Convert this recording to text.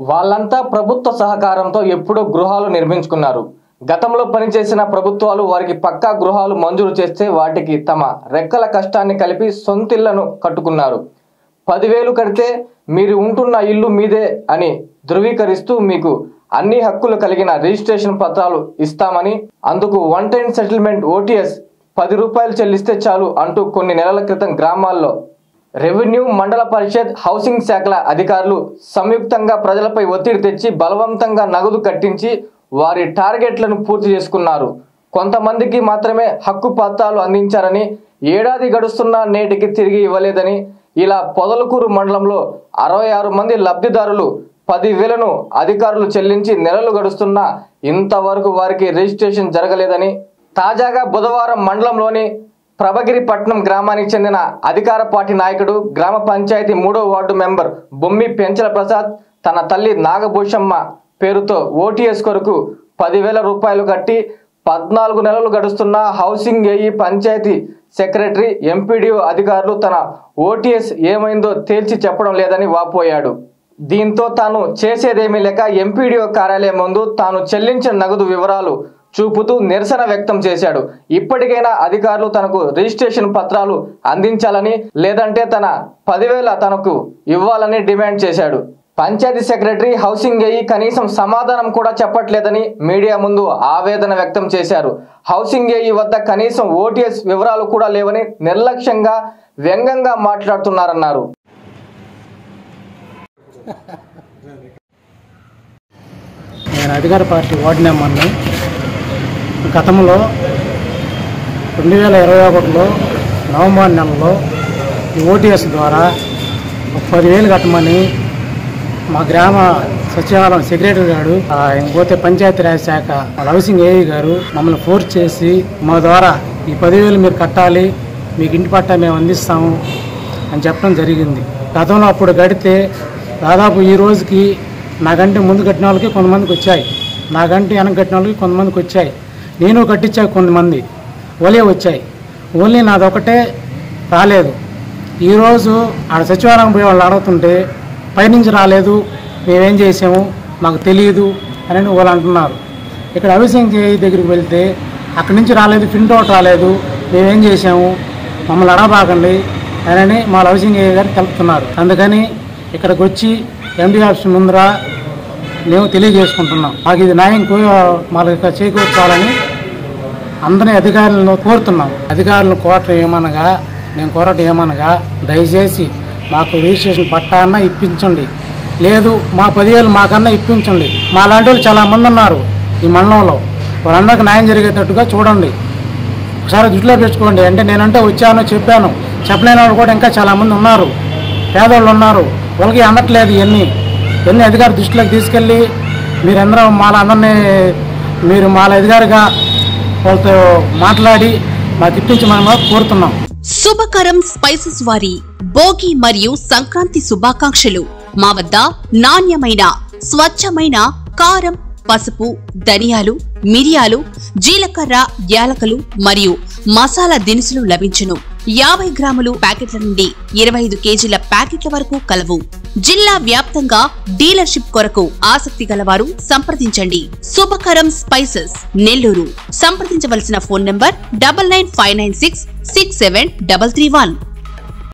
వాళ్ళంతా ప్రభుత్వ సహకారంతో ఎప్పుడో గృహాలు నిర్మించుకున్నారు గతంలో పనిచేసిన ప్రభుత్వాలు వారికి పక్కా గృహాలు మంజూరు చేస్తే వాటికి తమ రెక్కల కష్టాన్ని కలిపి సొంతిళ్లను కట్టుకున్నారు పదివేలు కడితే మీరు ఉంటున్న ఇల్లు మీదే అని ధృవీకరిస్తూ మీకు అన్ని హక్కులు కలిగిన రిజిస్ట్రేషన్ పత్రాలు ఇస్తామని అందుకు వన్ టైం సెటిల్మెంట్ ఓటీఎస్ పది రూపాయలు చెల్లిస్తే చాలు అంటూ కొన్ని నెలల క్రితం గ్రామాల్లో రెవెన్యూ మండల పరిషత్ హౌసింగ్ శాఖల అధికారులు సంయుక్తంగా ప్రజలపై ఒత్తిడి తెచ్చి బలవంతంగా నగదు కట్టించి వారి టార్గెట్లను పూర్తి చేసుకున్నారు కొంతమందికి మాత్రమే హక్కు పత్రాలు అందించారని ఏడాది గడుస్తున్నా నేటికి తిరిగి ఇవ్వలేదని ఇలా పొదలకూరు మండలంలో అరవై ఆరు మంది లబ్ధిదారులు పదివేలను అధికారులు చెల్లించి నెలలు గడుస్తున్నా ఇంతవరకు వారికి రిజిస్ట్రేషన్ జరగలేదని తాజాగా బుధవారం మండలంలోని ప్రభగిరిపట్నం గ్రామానికి చెందిన అధికార పార్టీ నాయకుడు గ్రామ పంచాయతీ మూడో వార్డు మెంబర్ బొమ్మి పెంచల ప్రసాద్ తన తల్లి నాగభూషమ్మ పేరుతో ఓటీఎస్ కొరకు పదివేల రూపాయలు కట్టి పద్నాలుగు నెలలు గడుస్తున్న housing AE panchayat secretary MPDO అధికారులు తన ఓటీఎస్ ఏమైందో తేల్చి చెప్పడం లేదని వాపోయాడు దీంతో తాను చేసేదేమీ లేక ఎంపీడీఓ కార్యాలయం ముందు తాను చెల్లించిన నగదు వివరాలు చూపుతూ నిరసన వ్యక్తం చేశాడు ఇప్పటికైనా అధికారులు తనకు రిజిస్ట్రేషన్ పత్రాలు అందించాలని లేదంటే తన పదివేల తనకు ఇవ్వాలని డిమాండ్ చేశాడు పంచాయతీ సెక్రటరీ హౌసింగ్ ఏఈ కనీసం సమాధానం కూడా చెప్పట్లేదని మీడియా ముందు ఆవేదన వ్యక్తం చేశారు హౌసింగ్ ఏఈ వద్ద కనీసం ఓటీఎస్ వివరాలు కూడా లేవని నిర్లక్ష్యంగా వ్యంగ్యంగా మాట్లాడుతున్నారన్నారు నేను అధికార పార్టీ వార్డు నెంబర్ని గతంలో రెండు వేల ఇరవై ఒకటిలో నవంబర్ నెలలో ఈ ఓటీఎస్ ద్వారా ఒక పదివేలు కట్టమని మా గ్రామ సచివాలయం సెక్రటరీ గారు ఆ, ఇంకపోతే పంచాయతీరాజ్ శాఖ వాళ్ళ హౌసింగ్ ఏఈ గారు మమ్మల్ని ఫోర్స్ చేసి మా ద్వారా ఈ పదివేలు మీరు కట్టాలి మీకు ఇంటి పట్టా మేము అందిస్తాము అని చెప్పడం జరిగింది గతంలో అప్పుడు గడితే దాదాపు ఈ రోజుకి నాకంటే ముందు కట్టిన వాళ్ళకి కొంతమందికి వచ్చాయి నాకంటే వెనక కట్టిన వాళ్ళకి కొంతమందికి వచ్చాయి నేను కట్టించా కొంతమంది ఓలే వచ్చాయి ఓన్లీ నాదొకటే రాలేదు ఈరోజు ఆడ సచివాలయం పోయి వాళ్ళు అడుగుతుంటే పైనుంచి రాలేదు మేమేం చేసాము మాకు తెలియదు అని వాళ్ళు అంటున్నారు ఇక్కడ హౌసింగ్ ఏఈ దగ్గరికి వెళ్తే అక్కడి నుంచి రాలేదు ప్రింట్ అవుట్ రాలేదు మేమేం చేసాము మమ్మల్ని అడగబాకండి అని మా హౌసింగ్ ఏఈ గారు తెలుపుతున్నారు అందుకని ఇక్కడికి వచ్చి ఎండి ఆఫీస్ ముందర మేము తెలియజేసుకుంటున్నాం మాకు ఇది న్యాయం కూ- మాకు ఇక్కడ చేకూర్చాలని అందరినీ అధికారులను కోరుతున్నాం అధికారులను కోరటం ఏమనగా నేను కోరటం ఏమనగా దయచేసి మాకు రిజిస్ట్రేషన్ పట్టా అన్నా ఇప్పించండి లేదు మా పదివేలు మాకన్నా ఇప్పించండి మా లాంటి వాళ్ళు చాలా మంది ఉన్నారు ఈ మండలంలో వాళ్ళందరికీ న్యాయం జరిగేటట్టుగా చూడండి ఒకసారి దృష్టిలో పెట్టుకోండి అంటే నేనంటే వచ్చాను చెప్పాను చెప్పలేని వాళ్ళు కూడా ఇంకా చాలా మంది ఉన్నారు పేదవాళ్ళు ఉన్నారు వాళ్ళకి అందట్లేదు ఇవన్నీ ఇవన్నీ అధికారి దృష్టిలోకి తీసుకెళ్ళి మీరందరూ మాల అందరినీ మీరు మాల అధికారిగా వాళ్ళతో మాట్లాడి మాకు ఇప్పించమని కోరుతున్నాం శుభకరం స్పైసెస్ వారి భోగి మరియు సంక్రాంతి శుభాకాంక్షలు మా వద్ద నాణ్యమైన స్వచ్ఛమైన కారం పసుపు ధనియాలు మిరియాలు జీలకర్ర యాలకలు మరియు మసాలా దినుసులు లభించును యాభై గ్రాములు ప్యాకెట్ల నుండి ఇరవై ఐదు కేజీల ప్యాకెట్ల వరకు కలవు జిల్లా వ్యాప్తంగా డీలర్షిప్ కొరకు ఆసక్తి గలవారు సంప్రదించండి శుభకరం స్పైసెస్ నెల్లూరు సంప్రదించవలసిన phone number double nine five nine six six seven double three one